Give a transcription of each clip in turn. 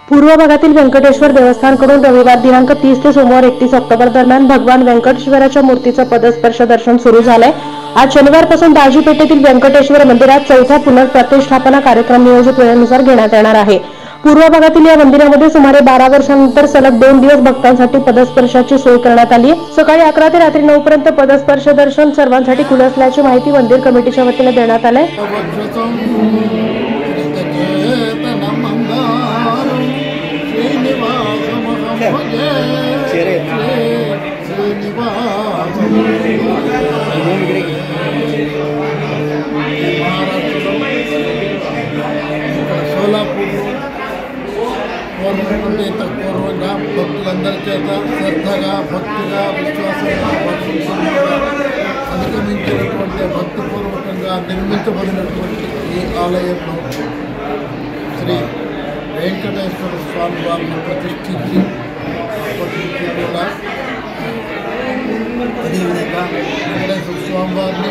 पूर्व भागातील व्यंकटेश्वर देवस्थानकडून रविवार दिनांक तीस ते सोमवार एकतीस ऑक्टोबर दरम्यान भगवान व्यंकटेश्वराच्या मूर्तीचं पदस्पर्श दर्शन सुरू झालंय आज शनिवारपासून दाजीपेठेतील व्यंकटेश्वर मंदिरात चौथा पुनर्प्रतिष्ठापना कार्यक्रम नियोजित वेळेनुसार घेण्यात येणार आहे पूर्व भागातील या मंदिरामध्ये सुमारे बारा वर्षांनंतर सलग दोन दिवस भक्तांसाठी पदस्पर्शाची सोय करण्यात आली आहे सकाळी अकरा ते रात्री नऊ पर्यंत पदस्पर्श दर्शन सर्वांसाठी खुलं असल्याची माहिती मंदिर कमिटीच्या वतीने देण्यात आली आहे వక్షసం హృదచేతనమందారం శ్రీనివాసమహం భజే శ్రీనివాసం మహారాష్ట్రలో ఇక్కడ సోలాపూర్ పూర్వం నుండి ఇంత పూర్వంగా భక్తులందరి చేత శ్రద్ధగా భక్తిగా విశ్వాసంగా భక్తులుగా అధిగమించినటువంటి భక్తిపూర్వకంగా నిర్మించబడినటువంటి ఈ ఆలయంలో శ్రీ వెంకటేశ్వర స్వామి వారిని ప్రతిష్ఠించి అప్పటి నుంచి కూడా అదేవిధంగా వెంకటేశ్వర స్వామి వారిని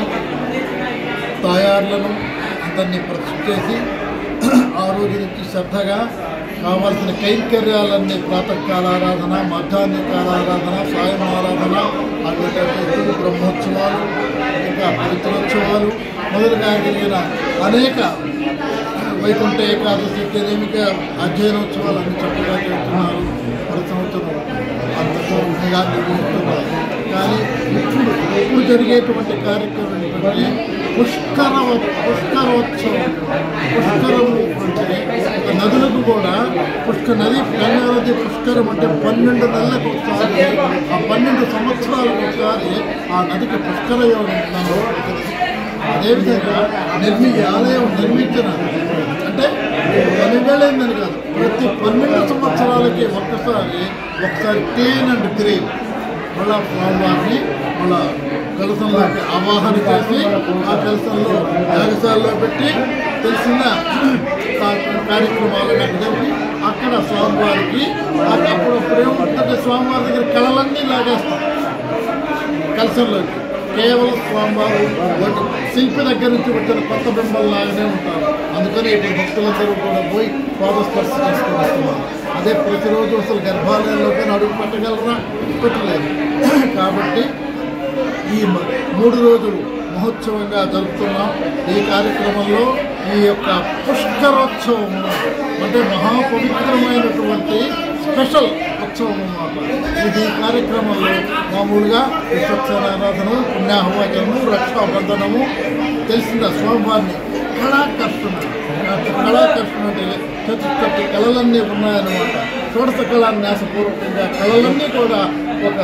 తాయార్లను అందరినీ ప్రతిష్ఠ చేసి ఆ రోజు నుంచి శ్రద్ధగా కావాల్సిన కైంకర్యాలన్నీ ప్రాతకాల ఆరాధన మధ్యాహ్న కాల ఆరాధన సాయం ఆరాధన అటువంటి బ్రహ్మోత్సవాలు ఇంకా పవిత్రోత్సవాలు మొదలుగా జరిగిన అనేక వైకుంఠ ఏకాదశి తెలియమిక అధ్యయనోత్సవాలు అన్ని చక్కగా చేస్తున్నారు ప్రతి సంవత్సరం అంత పూర్ణంగా నిర్వహిస్తున్నారు కానీ ఇప్పుడు ఇప్పుడు జరిగేటువంటి కార్యక్రమం ఏంటంటే పుష్కర పుష్కరోత్సవం పుష్కరము అంటే ఒక నదులకు కూడా పుష్క నది గంగా నది పుష్కరం అంటే పన్నెండు నెలలకు ఒకసారి ఆ పన్నెండు సంవత్సరాలకు ఒకసారి ఆ నదికి పుష్కర యోగం ఉందని తెలుసు. అదేవిధంగా నిర్మి ఈ ఆలయం నిర్మించిన అంటే పనివేళైందని కాదు ప్రతి పన్నెండు సంవత్సరాలకి ఒక్కసారి ఒకసారి క్లీన్ అండ్ గ్రీన్ మళ్ళా స్వామివారిని మళ్ళా కలసంలోకి ఆవాహన చేసి ఆ కలసంలో యాగశాలలో పెట్టి తెలిసిన కా- కార్యక్రమాలను అక్కడ జరిపి అక్కడ స్వామివారికి అప్పుడప్పుడు ఏముంటుందంటే స్వామివారి దగ్గర కళలన్నీ లాగేస్తాం కలసంలోకి కేవలం స్వామివారు ఒక శిల్పి దగ్గర నుంచి వచ్చిన కొత్త బింబల్లాగానే ఉంటారు అందుకని ఇటు భక్తులందరూ కూడా పోయి పాదస్పర్శ చేసుకుని వస్తున్నారు అదే ప్రతిరోజు అసలు గర్భాలయంలోకి అడుగు పెట్టగలరా పెట్టలేదు కాబట్టి ఈ మ- మూడు రోజులు మహోత్సవంగా జరుపుతున్నాం ఈ కార్యక్రమంలో ఈ యొక్క పుష్కరోత్సవం అంటే మహాపవిత్రమైనటువంటి స్పెషల్ ఉత్సవం అన్నమాట ఇది ఈ కార్యక్రమంలో మామూలుగా విశ్వక్షరారాధన పుణ్యాహవాచనము రక్షాబంధనము తెలిసిన స్వామివారిని కళాకర్షణ కళాకర్షణ అంటే చతుర్థి కళలన్నీ ఉన్నాయన్నమాట షోడశ కళా న్యాసపూర్వకంగా కళలన్నీ కూడా ఒక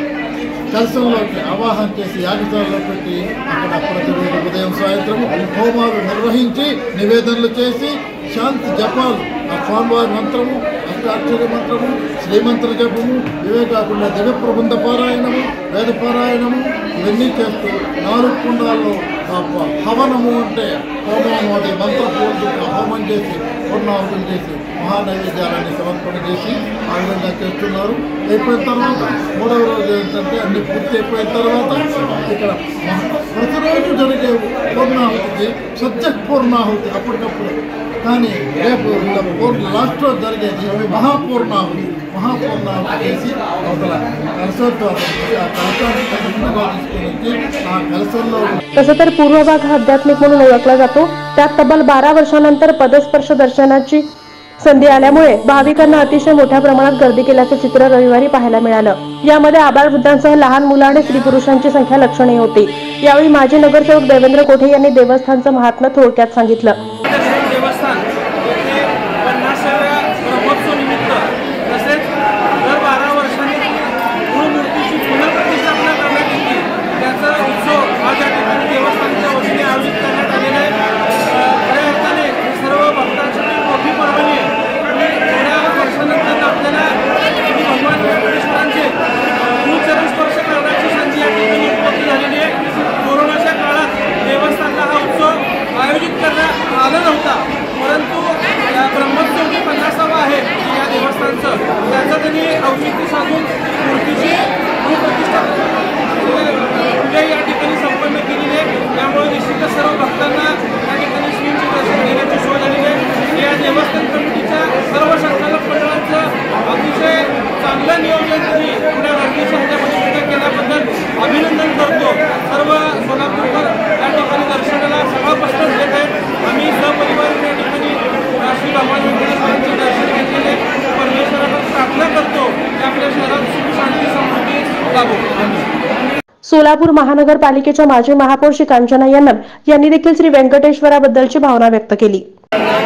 కలశంలోకి ఆవాహన చేసి యాగశాలలో పెట్టి అక్కడ ప్రతిరోజు ఉదయం సాయంత్రం హోమాలు నిర్వహించి నివేదనలు చేసి శాంతి జపాలు ఆ స్వామివారి మంత్రము అష్టాక్షరి మంత్రము శ్రీమంత్ర జపము ఇవే కాకుండా దివ్య ప్రబంధ పారాయణము వేద పారాయణము ఇవన్నీ చేస్తూ నాలుగు కుండాల్లో ఆ ప- హవనము అంటే హోమం అది మంత్రపూర్తి హోమం చేసి పూర్ణాహుతులు చేసి మహానైవేద్యాలని సమర్పణ చేసి ఆ విధంగా చేస్తున్నారు అయిపోయిన తర్వాత మూడవ రోజు ఏంటంటే అన్ని పూర్తి అయిపోయిన తర్వాత ఇక్కడ మహా- ప్రతిరోజు జరిగే పూర్ణాహుతికి సత్య పూర్ణాహుతి అప్పటికప్పుడు కానీ రేపు ఇంకా పూర్ణ లాస్ట్ రోజు జరిగేది మహాపూర్ణాహుతి మహాపూర్ణాహుతి చేసి అవతల కలశోద్వారం చేసి ఆ కలశాన్ని తగినగా తీసుకొని వచ్చి ఆ కలశంలో तसं तर पूर्व भाग हा आध्यात्मिक म्हणून ओळखला जातो त्यात तब्बल बारा वर्षानंतर पदस्पर्श दर्शनाची संधी आल्यामुळे भाविकांना अतिशय मोठ्या प्रमाणात गर्दी केल्याचं चित्र रविवारी पाहायला मिळालं यामध्ये आबालवृद्धांसह लहान मुलं आणि स्त्री पुरुषांची संख्या लक्षणीय होती यावेळी माजी नगरसेवक देवेंद्र कोठे यांनी देवस्थानचं महात्म्य थोडक्यात सांगितलं दर्शन देवस्थान येथे पन्नासाव्या ब्रह्मोत्सव निमित्त तसेच दर बारा वर्षांनी मूळ मूर्तीची पुनर्प्रतिष्ठापना करण्यात येते त्याचा उत्सव आज या ठिकाणी देवस्थानच्या वतीने आयोजित करण्यात आलेला आहे अ, खऱ्या अर्थाने ही सर्व भक्तांसाठी मोठी पर्वणी आहे आणि थोड्या वर्षानंतर आपल्याला श्री भगवान व्यंकटेश्वरांचे गुरुचरण स्पर्श करण्याची संधी या ठिकाणी उपलब्ध झालेली आहे कोरोनाच्या काळात देवस्थानला हा उत्सव आयोजित करण्यात आला लाभो सोलापूर महानगरपालिकेच्या माजी महापौर श्री कांचना यन्नम यांनी देखील श्री व्यंकटेश्वराबद्दलची भावना व्यक्त केली